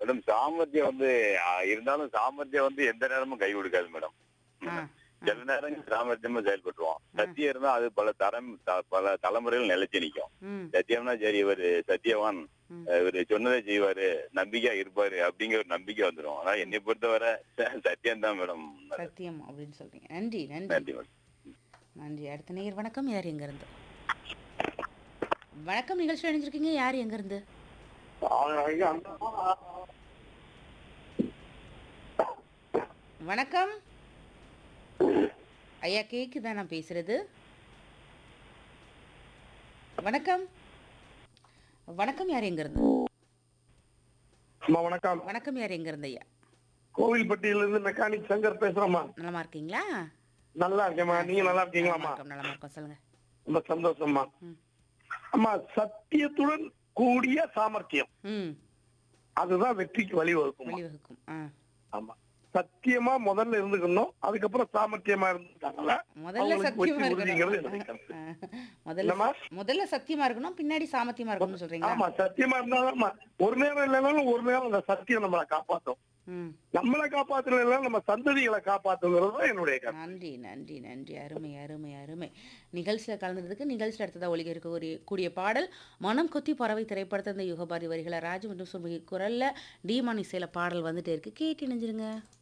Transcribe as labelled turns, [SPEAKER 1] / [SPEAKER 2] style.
[SPEAKER 1] Madam சாமர்த்தியம் வந்து ஆ, இருந்தாலும் சாமர்த்தியம் வந்து எந்த நேரமும் கை கொடுக்காது மேடம்
[SPEAKER 2] ஆ
[SPEAKER 1] சில நேரங்கள் சாமர்த்தியமா செயல்பட்டுருவோம் சத்தியம் இருந்தா அது பல தரம் த- பல தலைமுறைகள் நிலைச்சு நிக்கும்
[SPEAKER 2] ம்
[SPEAKER 1] சத்தியம்னா சரி இவரு சத்தியவான்
[SPEAKER 2] ம்.
[SPEAKER 1] இவரு சொன்னதை செய்வாரு நம்பிக்கையா இருப்பாரு அப்படிங்கிற ஒரு நம்பிக்கை வந்துடும் ஆனா என்னை பொறுத்தவரை சத்தியம் தான் மேடம்
[SPEAKER 2] சத்தியம் அப்படின்னு சொல்றீங்க நன்றி நன்றி
[SPEAKER 1] நன்றி மேடம்
[SPEAKER 2] நன்றி அடுத்த நேயர் வணக்கம் யார் எங்க இருந்து வணக்கம் நிகழ்ச்சி அணிஞ்சிருக்கீங்க யார் எங்க இருந்து வணக்கம் ஐயா கேக்குதா நான் பேசுறது வணக்கம் வணக்கம் யார் எங்க இருந்து
[SPEAKER 3] அம்மா வணக்கம்
[SPEAKER 2] வணக்கம் யார் எங்க இருந்து ஐயா
[SPEAKER 3] கோவில்பட்டியில இருந்து மெக்கானிக் சங்கர் பேசுறேம்மா
[SPEAKER 2] நலமா இருக்கீங்களா
[SPEAKER 3] நல்லா இருக்கேம்மா நீங்க நல்லா இருக்கீங்களாம்மா
[SPEAKER 2] வணக்கம் நலமா இருக்கோம் சொல்லுங்க
[SPEAKER 3] ரொம்ப சந்தோஷம்மா
[SPEAKER 2] ம்.
[SPEAKER 3] அம்மா சத்தியத்துடன் கூடிய சாமர்த்தியம்
[SPEAKER 2] ம்
[SPEAKER 3] அதுதான் வெற்றிக்கு வழிவகுக்குமா
[SPEAKER 2] வழிவகுக்கும் ஆ
[SPEAKER 3] ஆமா சத்தியமா முதல்ல இருந்துக்கணும் அதுக்கப்புறம் சாமர்த்தியமா இருந்துட்டாங்கல்ல
[SPEAKER 2] முதல்ல
[SPEAKER 3] அவங்களுக்கு
[SPEAKER 2] சத்தியமா
[SPEAKER 3] வெற்றி உறுதிங்கிறது
[SPEAKER 2] இருக்கணும்
[SPEAKER 3] எனக்கு கருத்து.
[SPEAKER 2] ஆ, முதல்ல
[SPEAKER 3] என்னம்மா?
[SPEAKER 2] முதல்ல சத்தியமா இருக்கணும் பின்னாடி சாமர்த்தியமா இருக்கணும்னு சொல்றீங்களா
[SPEAKER 3] ஆமா சத்தியமா இருந்தாலும் ஒரு நேரம் இல்லைனாலும் ஒரு நேரம் அந்த சத்தியம் நம்மளை காப்பாத்தும்
[SPEAKER 2] ம்
[SPEAKER 3] நம்மளை காப்பாத்துறதுல நம்ம சந்ததிகளை காப்பாத்துங்கிறது தான் என்னுடைய கருத்து
[SPEAKER 2] நன்றி நன்றி நன்றி அருமை அருமை அருமை நிகழ்ச்சியில் கலந்துறதுக்கு நிகழ்ச்சியில் அடுத்ததாக ஒழிக்க இருக்கக்கூடிய கூடிய பாடல் மனம் கொத்தி பறவை திரைப்படத்தை இந்த யுகபாதி வரிகளை ராஜ் மற்றும் சுமகி குரல்ல டீமான் இசையில பாடல் வந்துட்டே இருக்கு கேட்டு இணைஞ்சிருங்க